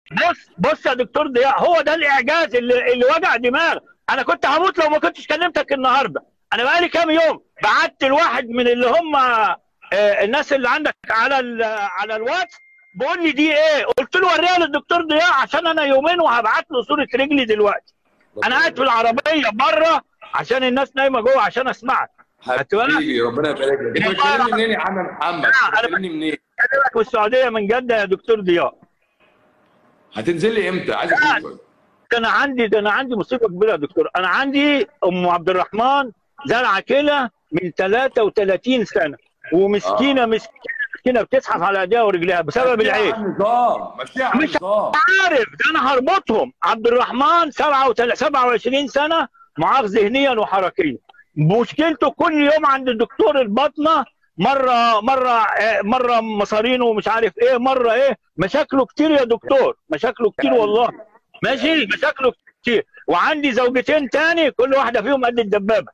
بص بص يا دكتور ضياء هو ده الاعجاز اللي, اللي وجع دماغ انا كنت هموت لو ما كنتش كلمتك النهارده انا بقالي كام يوم بعت لواحد من اللي هم آه، الناس اللي عندك على ال- على الواتس بيقول لي دي ايه قلت له وريها للدكتور ضياء عشان انا يومين وهبعت له صوره رجلي دلوقتي انا قاعد في العربيه بره عشان الناس نايمه جوه عشان اسمعك خدت بالك؟ حبيبي ربنا يبارك لك انت بتكلمني منين يا عم محمد لا، أنا بتكلمني منين بكلمك من السعوديه من جده يا دكتور ضياء هتنزل لي امتى عايز اشوفك ده انا عندي ده انا عندي مصيبه كبيره يا دكتور انا عندي ام عبد الرحمن زرعه كلى من 33 سنه ومسكينه مسكينه مسكينه بتزحف على ايديها ورجليها بسبب مشيها العيش على النظام مشيها على مش النظام عارف ده انا هربطهم عبد الرحمن 27 سنه معاق ذهنيا وحركيا مشكلته كل يوم عند الدكتور الباطنه مره مره آه، مره مصارينه ومش عارف ايه مره ايه مشاكله كتير يا دكتور مشاكله كتير والله ماشي مشاكله كتير وعندي زوجتين تاني كل واحده فيهم قد الدبابه